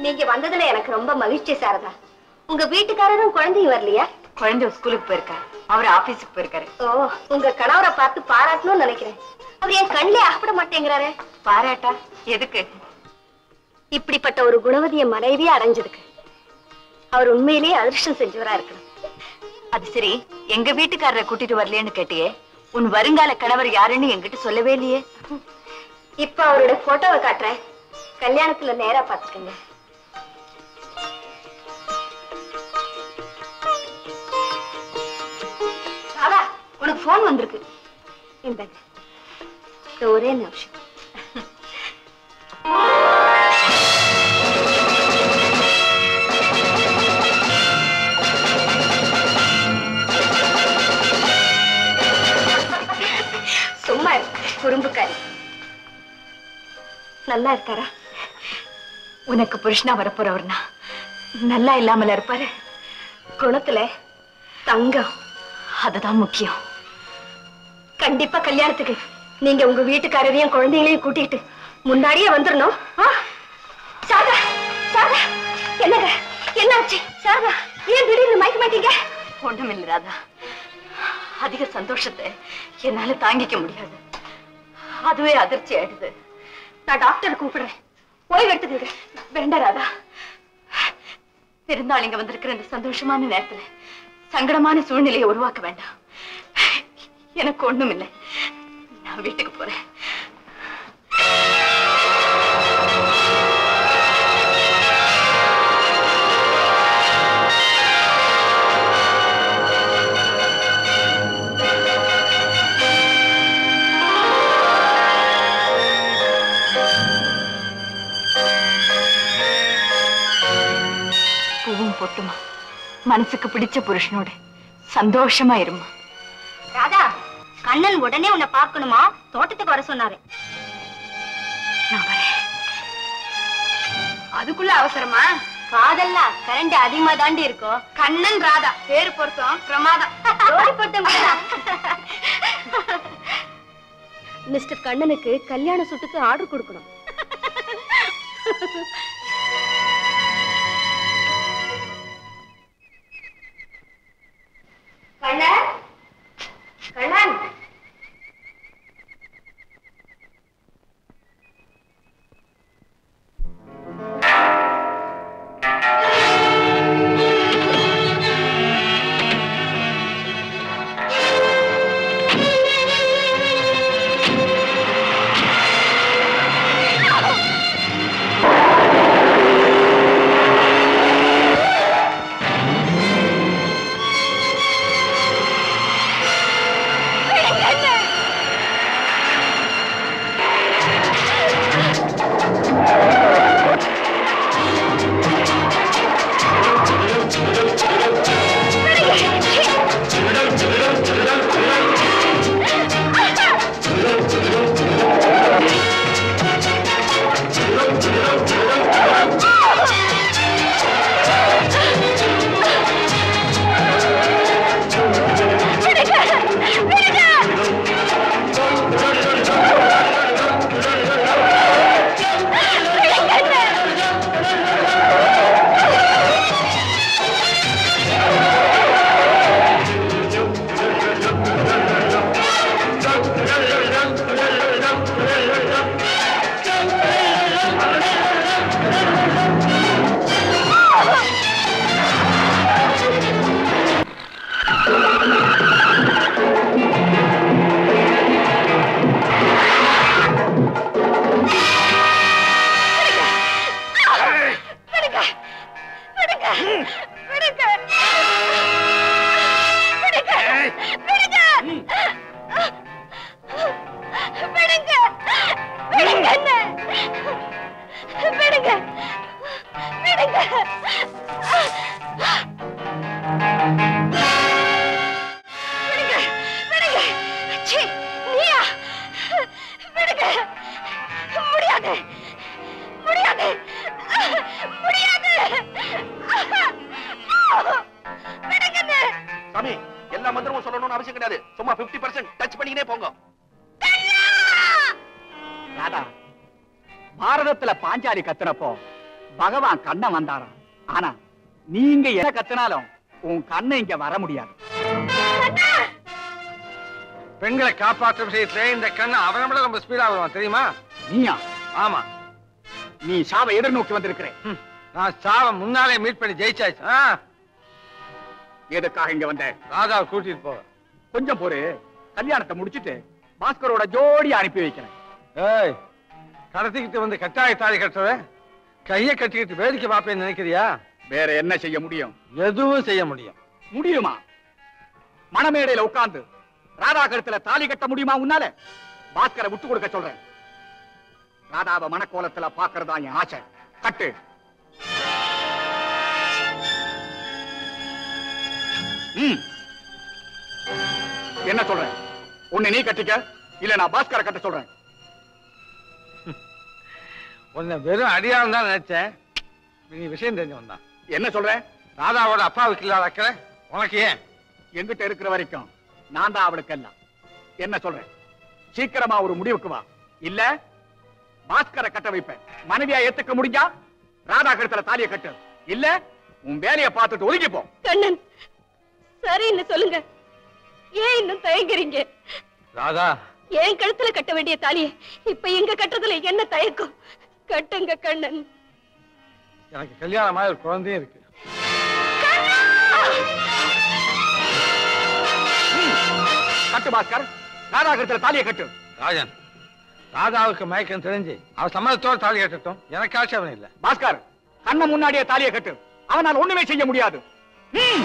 நீங்க வந்ததுல எனக்கு ரொம்ப மகிழ்ச்சி சாரதா உங்க வீட்டுக்காரரும் குழந்தையும் வரலையா குழந்தை ஸ்கூலுக்கு போயிருக்காரு அவர் ஆபீஸுக்கு போயிருக்காரு ஓ உங்க கணவரை பார்த்து பாராட்டணும்னு நினைக்கிறேன் அவர் என் கண்ணிலே அகப்பட மாட்டேங்கிறாரே பாராட்டா எதுக்கு இப்படிப்பட்ட ஒரு குணவதிய மனைவியே அடைஞ்சதுக்கு அவர் உண்மையிலேயே அதிர்ஷ்டம் செஞ்சவரா இருக்கணும் அது சரி எங்க வீட்டுக்காரரை கூட்டிட்டு வரலையேன்னு கேட்டியே உன் வருங்கால கணவர் யாருன்னு என்கிட்ட சொல்லவே இல்லையே இப்ப அவரோட போட்டோவை காட்டுறேன் கல்யாணத்துல நேரா பாத்துக்கங்க ராதா உனக்கு போன் வந்திருக்கு இந்தாங்க இந்த ஒரே நிமிஷம் சும்மா இரு, குறும்புக்காரி நல்லா இருக்காரா உனக்கு புருஷனா வரப்போறவர்னா நல்லா இல்லாமல இருப்பாரு குணத்துல தங்கம் அதுதான் முக்கியம் கண்டிப்பா கல்யாணத்துக்கு நீங்க உங்க வீட்டுக்காரரையும் குழந்தைகளையும் கூட்டிட்டு முன்னாடியே வந்துடணும் ஆ? சாரதா சாரதா என்னங்க என்னாச்சு சாரதா ஏன் திடீர்னு மயக்க மாட்டீங்க ஒண்ணுமில்ல ராதா அதிக சந்தோஷத்தை என்னால தாங்கிக்க முடியாது அதுவே அதிர்ச்சி ஆயிடுது நான் டாக்டர் கூப்பிடுறேன் ஓய்வு எடுத்துக்கங்க வேண்டாம் ராதா பெருந்தாள் வந்திருக்கிற இந்த சந்தோஷமான நேரத்துல சங்கடமான சூழ்நிலையை உருவாக்க வேண்டாம் எனக்கு ஒண்ணும் இல்லை நான் வீட்டுக்கு போறேன் பூவும் பொட்டுமா மனசுக்கு பிடிச்ச புருஷனோட சந்தோஷமா இருமா ராதா கண்ணன் உடனே உன்னை பார்க்கணுமா தோட்டத்துக்கு வர சொன்னாரு நான் வரேன் அதுக்குள்ள அவசரமா காதல்ல கரண்ட் அதிகமா தாண்டி இருக்கும் கண்ணன் ராதா பேரு பொருத்தம் பிரமாதம் ஜோடி பொருத்தம் மிஸ்டர் கண்ணனுக்கு கல்யாண சுட்டுக்கு ஆர்டர் கொடுக்கணும் கண்ணன் கண்ணன் முடியாது முடியாது முடியாது விடுங்கன்னு சாமி எல்லா மந்திரமும் சொல்லணும்னு அவசியம் கிடையாது சும்மா 50% பர்சன்ட் டச் பண்ணிக்கினே போங்க ராதா பாரதத்துல பாஞ்சாலி கத்துறப்போ பகவான் கண்ணன் வந்தாராம் ஆனா நீங்க என்ன கத்தினாலும் உன் கண்ணன் இங்க வர முடியாது பெண்களை காப்பாற்றும் விஷயத்துல இந்த கண்ணு அவனை விட ரொம்ப ஸ்பீடா வருவான் தெரியுமா நீயா ஆமா நீ சாவை எதிர்நோக்கி வந்திருக்கிற ம், நான் சாவ முன்னாலே மீட் பண்ணி ஜெயிச்சாச்சு ஆ, எதுக்காக இங்க வந்த ராதாவை கூட்டிட்டு போ கொஞ்சம் பொறு கல்யாணத்தை முடிச்சிட்டு பாஸ்கரோட ஜோடி அனுப்பி வைக்கிறேன் ஏய் கடத்திக்கிட்டு வந்து கட்டாய தாலி கட்டுறத கையை கட்டிக்கிட்டு வேடிக்கை பார்ப்பேன்னு நினைக்கிறியா வேற என்ன செய்ய முடியும் எதுவும் செய்ய முடியும் முடியுமா மணமேடையில உட்கார்ந்து ராதா கழுத்துல தாலி கட்ட முடியுமா உன்னால பாஸ்கரை விட்டு கொடுக்க சொல்றேன் ராதாவை மணக்கோலத்துல பாக்குறதா என் ஆசை கட்டு ம். என்ன சொல்றேன் உன்னை நீ கட்டிக்க இல்ல நான் பாஸ்கரை கட்ட சொல்றேன் உன்னை வெறும் அடியாளம் தான் நினைச்சேன் நீ விஷயம் தெரிஞ்சவன் தான் என்ன சொல்ற ராதாவோட அப்பாவுக்கு இல்லாத அக்கறை உனக்கு ஏன் எங்கிட்ட இருக்கிற வரைக்கும் நான் தான் அவளுக்கு எல்லாம் என்ன சொல்றேன் சீக்கிரமா ஒரு முடிவுக்கு வா இல்ல பாஸ்கரை கட்ட வைப்பேன் மனைவியா ஏத்துக்க முடிஞ்சா ராதா கழுத்துல தாலியை கட்டு இல்ல உன் வேலையை பார்த்துட்டு ஒதுங்கி போ கண்ணன் சரின்னு சொல்லுங்க ஏன் இன்னும் தயங்குறீங்க ராதா ஏன் கழுத்துல கட்ட வேண்டிய தாலியை இப்ப எங்க கட்டுறதுல என்ன தயக்கம் கட்டுங்க கண்ணன் எனக்கு கல்யாணமாக ஒரு குழந்தையும் இருக்கு கட்டு பாஸ்கர் ராதா கழுத்துல தாலியை கட்டு ராஜன் ராதாவுக்கு மயக்கம் தெரிஞ்சு அவ சம்மதத்தோட தாலி கட்டட்டும் எனக்கு ஆட்சேபம் இல்லை பாஸ்கர் கண்ண முன்னாடியே தாலியை கட்டு அவனால் ஒண்ணுமே செய்ய முடியாது ம்.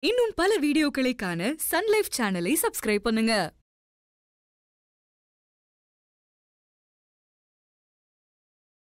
இன்னும் பல வீடியோக்களை காண சன்லைஃப் சேனலை சப்ஸ்கிரைப் பண்ணுங்க